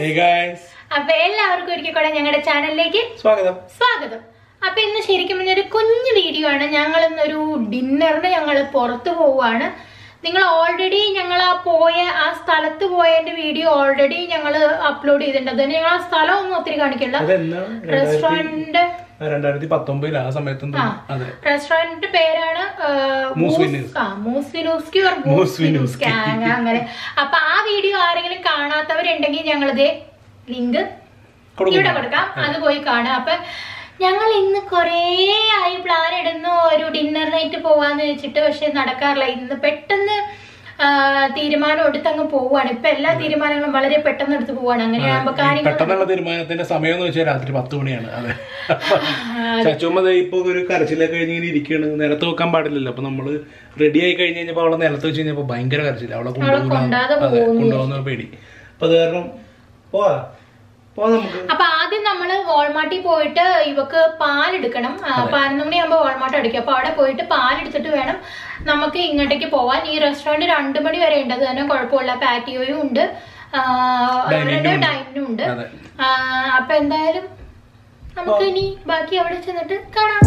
Hey guys, അപ്പൊ എല്ലാവർക്കും ഒരിക്കൽ കൂടെ ഞങ്ങളുടെ ചാനലിലേക്ക് സ്വാഗതം സ്വാഗതം അപ്പൊ ഇന്ന് ശരിക്കും പറഞ്ഞ ഒരു കുഞ്ഞു വീഡിയോ ആണ് ഞങ്ങൾ ഇന്നൊരു ഡിന്നറിന് ഞങ്ങൾ പുറത്തു പോവുകയാണ് നിങ്ങൾ ഓൾറെഡി ഞങ്ങൾ ആ പോയ ആ സ്ഥലത്ത് പോയതിന്റെ വീഡിയോ ഓൾറെഡി ഞങ്ങൾ അപ്ലോഡ് ചെയ്തിട്ടുണ്ട് അതുകൊണ്ട് ഞങ്ങൾ ആ സ്ഥലം ഒന്നും ഒത്തിരി കാണിക്കില്ല അതെന്നാ റെസ്റ്റോറന്റിന്റെ രണ്ടായിരത്തി പത്തൊമ്പതിൽ ആ സമയത്തും ആ. അതെ റെസ്റ്റോറന്റിന്റെ പേരാണ് ആ, മൂസ് മൂസ്- വിനൂസ്. ആ, മൂസ് വിനൂസ്കി or മൂസ് മൂസ് വിനൂസ്കി. വിനൂസ്കി. ആ, അങ്ങനെ അപ്പൊ ആ വീഡിയോ ആരെങ്കിലും കാണാത്തവരുണ്ടെങ്കിൽ ഞങ്ങളിത് ലിങ്ക് കൊടുക്കും. ഇവിടെ കൊടുക്കാം അത് പോയി കാണാം അപ്പൊ ഞങ്ങൾ ഇന്ന് കുറേ ആയി പ്ലാൻ ഇടുന്നു ഒരു ഡിന്നർ നൈറ്റ് പോവാന്ന് വെച്ചിട്ട് പക്ഷെ നടക്കാറില്ല ഇന്ന് പെട്ടെന്ന് ആ, തീരുമാനം എടുത്ത് അങ്ങ് പോവാണ് ഇപ്പൊ എല്ലാ തീരുമാനങ്ങളും വളരെ പെട്ടെന്ന് എടുത്ത് പോവാണ് അങ്ങനെയാകുമ്പോ കാര്യങ്ങൾ പെട്ടെന്നുള്ള തീരുമാനത്തിന്റെ സമയം എന്ന് വെച്ചാൽ രാത്രി പത്ത് മണിയാണ് അതെ ചച്ചുമ്മ ദേ ഇപ്പൊ ഒരു കരച്ചിലൊക്കെ കഴിഞ്ഞ് ഇങ്ങനെ ഇരിക്കുകയാണ് നിലത്ത് വെക്കാൻ പാടില്ലല്ലോ അപ്പൊ നമ്മള് റെഡി ആയി കഴിഞ്ഞ് കഴിഞ്ഞപ്പോ അവളെ നിലത്ത് വെച്ച് കഴിഞ്ഞപ്പോ ഭയങ്കര കരച്ചില്ല അവളെ കൊണ്ടുപോകുന്ന കൊണ്ടാതെ അതെ കൊണ്ടുപോകുന്ന പേടി അപ്പൊ അത് കാരണം പോവാ പോവാ നമുക്ക് അപ്പൊ ആദ്യം നമ്മള് വാൾമാർട്ടിൽ പോയിട്ട് ഇവക്ക് പാലെടുക്കണം ആ, പതിനൊന്ന് മണിയാകുമ്പോ വാൾമാർട്ട് അടിക്കും അപ്പൊ അവിടെ പോയിട്ട് പാലെടുത്തിട്ട് വേണം നമുക്ക് ഇങ്ങോട്ടേക്ക് പോവാൻ ഈ റെസ്റ്റോറന്റ് രണ്ടു മണി വരെ ഉണ്ട് അത് തന്നെ കുഴപ്പമില്ല പാറ്റിയോയും ഉണ്ട് ഡൈനിനും ഉണ്ട് അതെ ആ, അപ്പൊ എന്തായാലും നമുക്ക് ഇനി ബാക്കി അവിടെ ചെന്നിട്ട് കാണാം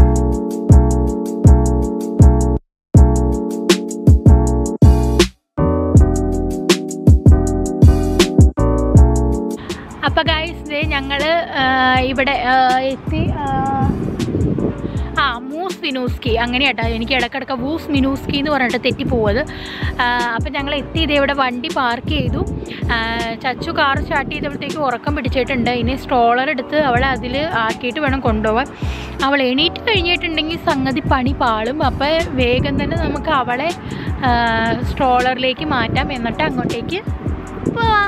അപ്പൊ ഗൈസ് ദേ ഞങ്ങള് ആ, ഇവിടെ ആ, എത്തി ആ, ആ മൂസ് മിനൂസ്കി അങ്ങനെയാട്ടോ എനിക്ക് ഇടക്കിടക്ക് വൂസ് മിനൂസ്കി എന്ന് പറഞ്ഞിട്ട് തെറ്റിപ്പോവത് അപ്പം ഞങ്ങൾ എത്തി ഇതേ ഇവിടെ വണ്ടി പാർക്ക് ചെയ്തു ആ, ചച്ചു കാർ സ്റ്റാർട്ട് ചെയ്തപ്പോഴത്തേക്ക് ഉറക്കം പിടിച്ചിട്ടുണ്ട് ഇനി സ്ട്രോളർ എടുത്ത് അവളെ അതിൽ ആക്കിയിട്ട് വേണം കൊണ്ടുപോകാൻ അവൾ എണീറ്റ് കഴിഞ്ഞിട്ടുണ്ടെങ്കിൽ സംഗതി പണി പാളും അപ്പോൾ വേഗം തന്നെ നമുക്ക് അവളെ സ്ട്രോളറിലേക്ക് മാറ്റാം എന്നിട്ട് അങ്ങോട്ടേക്ക് പോവാം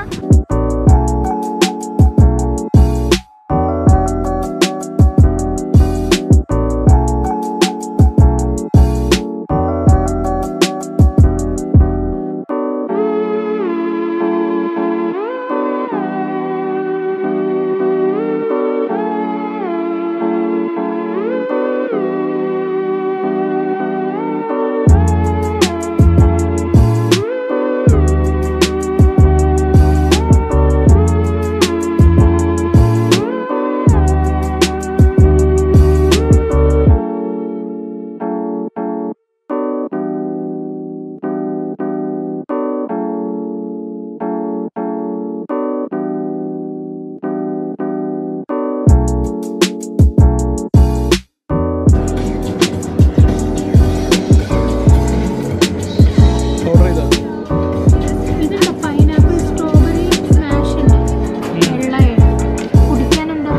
ഓർഡർ ചെയ്തോ ഇതുണ്ട് പൈനാപ്പിൾ സ്ട്രോബെറി സ്മാഷ് ഉണ്ട് വെള്ളയാണ് കുടിക്കാനുണ്ടോ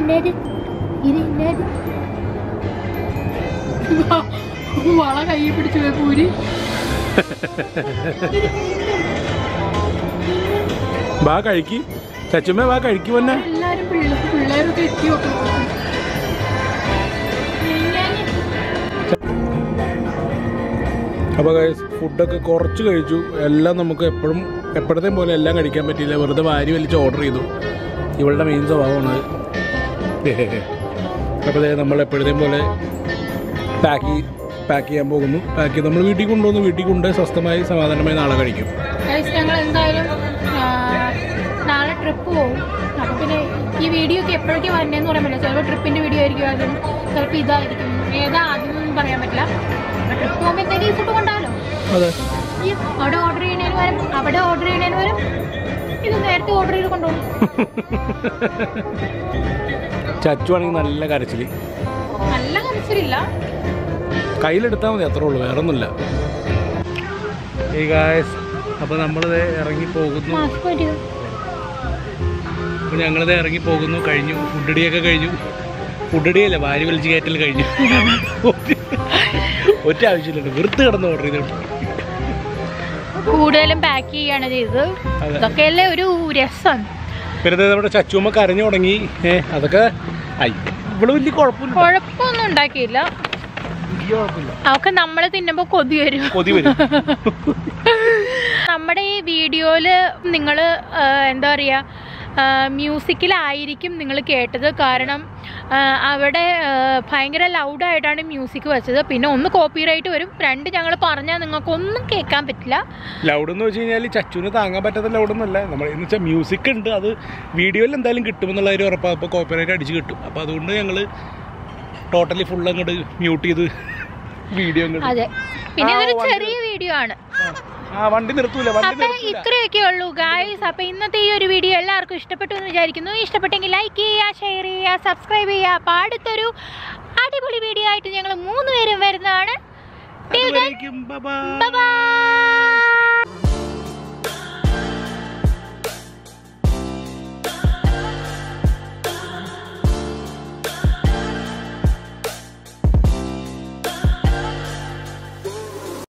ഇന്നത് ഇത് ഇന്നത് വള കൈ പിടിച്ചു പോയി പൂരി വാ കഴിക്ക് ചച്ചുമ്മ വാ കഴിക്ക് പൊന്നെ എല്ലാരും പിള്ളേർ പിള്ളേരൊക്കെ എത്തി നോക്കണം അപ്പോൾ ഫുഡൊക്കെ കുറച്ച് കഴിച്ചു എല്ലാം നമുക്ക് എപ്പോഴും എപ്പോഴത്തെയും പോലെ എല്ലാം കഴിക്കാൻ പറ്റിയില്ല വെറുതെ വാരി വലിച്ച് ഓർഡർ ചെയ്തു ഇവളുടെ മെയിൻ സ്വഭാവമാണ് അപ്പോൾ ദേ നമ്മൾ എപ്പോഴത്തെയും പോലെ പാക്ക് പാക്ക് ചെയ്യാൻ പോകുന്നു പാക്ക് ചെയ്ത് നമ്മൾ വീട്ടിൽ കൊണ്ടുവന്ന് വീട്ടിൽ കൊണ്ടുപോയി സ്വസ്ഥമായി സമാധാനമായി നാളെ കഴിക്കും ഗൈസ് ഞങ്ങൾ എന്തായാലും ആ, നാളെ ട്രിപ്പ് പോകും അപ്പം പിന്നെ ഈ വീഡിയോ ഒക്കെ എപ്പോഴേക്കും വരണമെന്ന് പറയാൻ പറ്റില്ല ചിലപ്പോൾ ട്രിപ്പിൻ്റെ വീഡിയോ ആയിരിക്കും ആദ്യം ചിലപ്പോൾ ഇതായിരിക്കും ഏതാ ആദ്യം ഒന്നും പറയാൻ പറ്റില്ല ട്രിപ്പ് പോകുമ്പോൾ എന്തെങ്കിലും ഫുഡ് കൊണ്ടാലോ അതെ ഈ അവിടെ ഓർഡർ ചെയ്യുന്നതിന് വരും അവിടെ ഓർഡർ ചെയ്യുന്നതിന് വരും ഇത് നേരത്തെ ഓർഡർ ചെയ്ത് കൊണ്ടുപോകും ചച്ചു ആണെങ്കിൽ നല്ല കരച്ചിൽ നല്ല കരച്ചിലില്ല കയ്യിലെടുത്താൽ മതി അത്രേ ഉള്ളൂ വേറെ ഒന്നുമില്ല ഈ ഗായസ് അപ്പോൾ നമ്മളിത് ഇറങ്ങി പോകുന്നു മാസ്ക് പറ്റിയത് അപ്പോൾ ഞങ്ങളിത് ഇറങ്ങി പോകുന്നു കഴിഞ്ഞു ഫുഡടിയൊക്കെ കഴിഞ്ഞു ഫുഡടിയല്ല വാരി വലിച്ച് കയറ്റൽ കഴിഞ്ഞു ഒറ്റ ആവശ്യമില്ല വെറുതെ കിടന്ന് ഓർഡർ ചെയ്തോട്ട് കൂടുതലും പാക്ക് ചെയ്യാണ് ചെയ്തത് അതെ. ഇതൊക്കെയല്ലേ ഒരു രസം പിന്നെ ദേ നമ്മുടെ ചച്ചുമ്മ കരഞ്ഞു തുടങ്ങി ഏ അതൊക്കെ ഐ ഇവിടെ വലിയ കുഴപ്പമില്ല കുഴപ്പമൊന്നും ഉണ്ടാക്കിയില്ല വലിയ കുഴപ്പമില്ല അവക്ക് നമ്മൾ തിന്നുമ്പോൾ കൊതി വരും കൊതി വരും നമ്മുടെ ഈ വീഡിയോയിൽ നിങ്ങൾ എന്താ പറയുക മ്യൂസിക്കിലായിരിക്കും നിങ്ങൾ കേട്ടത് കാരണം ആ, അവിടെ ആ, ഭയങ്കര ലൗഡായിട്ടാണ് മ്യൂസിക് വെച്ചത് പിന്നെ ഒന്ന് കോപ്പിറൈറ്റ് വരും രണ്ട് ഞങ്ങൾ പറഞ്ഞാൽ നിങ്ങൾക്കൊന്നും കേൾക്കാൻ പറ്റില്ല ലൗഡ് എന്ന് വെച്ച് കഴിഞ്ഞാൽ ചച്ചുവിന് താങ്ങാൻ പറ്റാത്ത ലൗഡൊന്നുമല്ല നമ്മൾ എന്ന് വെച്ചാൽ മ്യൂസിക് ഉണ്ട് അത് വീഡിയോയിൽ എന്തായാലും കിട്ടുമെന്നുള്ള കാര്യം ഉറപ്പാണ് അപ്പോൾ കോപ്പറേറ്റ് അടിച്ച് കിട്ടും അപ്പോൾ അതുകൊണ്ട് ഞങ്ങൾ ടോട്ടലി ഫുൾ അങ്ങോട്ട് മ്യൂട്ട് ചെയ്ത് വീഡിയോ അങ്ങോട്ട് അതെ പിന്നെ ആ, ഇതൊരു വണ്ടി ചെറിയ വീഡിയോ ആണ് ആ വണ്ടി നിർത്തൂല വണ്ടി അപ്പൊ നിർത്തൂല ഇത്രയൊക്കെ ഉള്ളൂ ഗായ്സ് അപ്പൊ ഇന്നത്തെ ഈ ഒരു വീഡിയോ എല്ലാവർക്കും ഇഷ്ടപ്പെട്ടു എന്ന് വിചാരിക്കുന്നു ഇഷ്ടപ്പെട്ടെങ്കിൽ ലൈക്ക് ചെയ്യുക ഷെയർ ചെയ്യുക സബ്സ്ക്രൈബ് ചെയ്യുക അപ്പൊ അടുത്തൊരു അടിപൊളി വീഡിയോ ആയിട്ട് ഞങ്ങൾ മൂന്ന് പേരും വരുന്നതാണ് അതുവരേക്കും bye bye. ബൈ